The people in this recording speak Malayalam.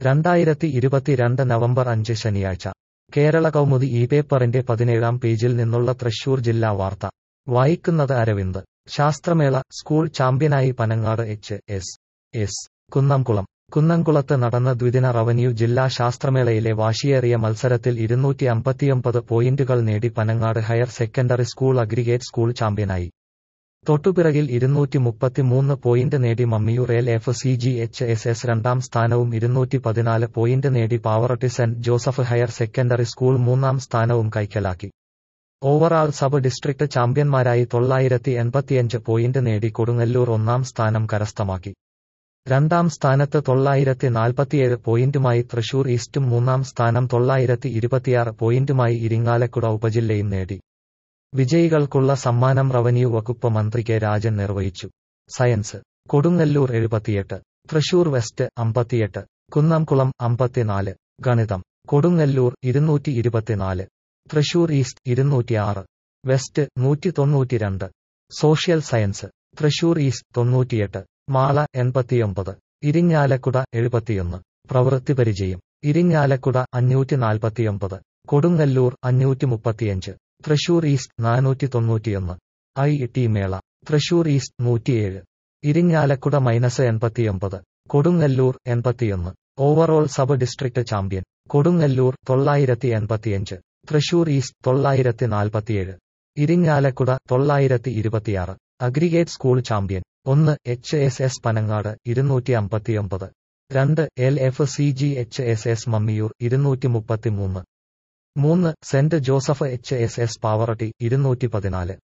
രണ്ടായിരത്തി ഇരുപത്തിരണ്ട് നവംബർ അഞ്ച് ശനിയാഴ്ച കേരള കൗമുദി ഈ പേപ്പറിന്റെ പതിനേഴാം പേജിൽ നിന്നുള്ള തൃശൂർ ജില്ലാ വാർത്ത വായിക്കുന്നത് അരവിന്ദ് ശാസ്ത്രമേള സ്കൂൾ ചാമ്പ്യനായി Panangad H S S Kunnamkulam കുന്നംകുളത്ത് നടന്ന ദ്വിദിന റവന്യൂ ജില്ലാ ശാസ്ത്രമേളയിലെ വാശിയേറിയ മത്സരത്തിൽ ഇരുന്നൂറ്റി അമ്പത്തിയൊമ്പത് പോയിന്റുകൾ നേടി Panangad higher secondary school aggregate school ചാമ്പ്യനായി തൊട്ടുപിറകിൽ ഇരുന്നൂറ്റി മുപ്പത്തിമൂന്ന് പോയിന്റ് നേടി Mammiyur L F C G H S S രണ്ടാം സ്ഥാനവും ഇരുന്നൂറ്റി പതിനാല് പോയിന്റ് നേടി Pavaratty saint Joseph higher secondary school മൂന്നാം സ്ഥാനവും കൈക്കലാക്കി ഓവറാൾ സബ് ഡിസ്ട്രിക്ട് ചാമ്പ്യന്മാരായി തൊള്ളായിരത്തി എൺപത്തിയഞ്ച് പോയിന്റ് നേടി കൊടുങ്ങല്ലൂർ ഒന്നാം സ്ഥാനം കരസ്ഥമാക്കി രണ്ടാം സ്ഥാനത്ത് തൊള്ളായിരത്തി നാൽപ്പത്തിയേഴ് പോയിന്റുമായി തൃശൂർ ഈസ്റ്റും മൂന്നാം സ്ഥാനം തൊള്ളായിരത്തി ഇരുപത്തിയാറ് പോയിന്റുമായി ഇരിങ്ങാലക്കുട ഉപജില്ലയും നേടി വിജയികൾക്കുള്ള സമ്മാനം റവന്യൂ വകുപ്പ് മന്ത്രി കെ രാജൻ നിർവഹിച്ചു സയൻസ് കൊടുങ്ങല്ലൂർ എഴുപത്തിയെട്ട് തൃശൂർ വെസ്റ്റ് അമ്പത്തിയെട്ട് കുന്നംകുളം അമ്പത്തിനാല് ഗണിതം കൊടുങ്ങല്ലൂർ ഇരുന്നൂറ്റി ഇരുപത്തിനാല് തൃശൂർ ഈസ്റ്റ് ഇരുന്നൂറ്റിയാറ് വെസ്റ്റ് നൂറ്റി തൊണ്ണൂറ്റിരണ്ട് സോഷ്യൽ സയൻസ് തൃശൂർ ഈസ്റ്റ് തൊണ്ണൂറ്റിയെട്ട് മാള എൺപത്തിയൊമ്പത് ഇരിഞ്ഞാലക്കുട എഴുപത്തിയൊന്ന് പ്രവൃത്തി പരിചയം ഇരിഞ്ഞാലക്കുട അഞ്ഞൂറ്റി നാൽപ്പത്തിയൊമ്പത് കൊടുങ്ങല്ലൂർ അഞ്ഞൂറ്റി മുപ്പത്തിയഞ്ച് തൃശൂർ ഈസ്റ്റ് നാനൂറ്റി തൊണ്ണൂറ്റിയൊന്ന് ഐ ടി മേള തൃശൂർ ഈസ്റ്റ് നൂറ്റിയേഴ് ഇരിഞ്ഞാലക്കുട മൈനസ് എൺപത്തിയൊമ്പത് കൊടുങ്ങല്ലൂർ എൺപത്തിയൊന്ന് overall sub district champion Kodungallur തൊള്ളായിരത്തി എൺപത്തിയഞ്ച് തൃശൂർ ഈസ്റ്റ് തൊള്ളായിരത്തി നാൽപ്പത്തിയേഴ് ഇരിഞ്ഞാലക്കുട തൊള്ളായിരത്തി ഇരുപത്തിയാറ് അഗ്രിഗേറ്റ് സ്കൂൾ ചാമ്പ്യൻ ഒന്ന് എച്ച് എസ് എസ് പനങ്ങാട് ഇരുന്നൂറ്റി അമ്പത്തിയൊമ്പത് രണ്ട് L F C G H S S Mammiyur ഇരുന്നൂറ്റി മുപ്പത്തിമൂന്ന് മൂന്ന് saint Joseph H S S Pavaratty ഇരുന്നൂറ്റി പതിനാല്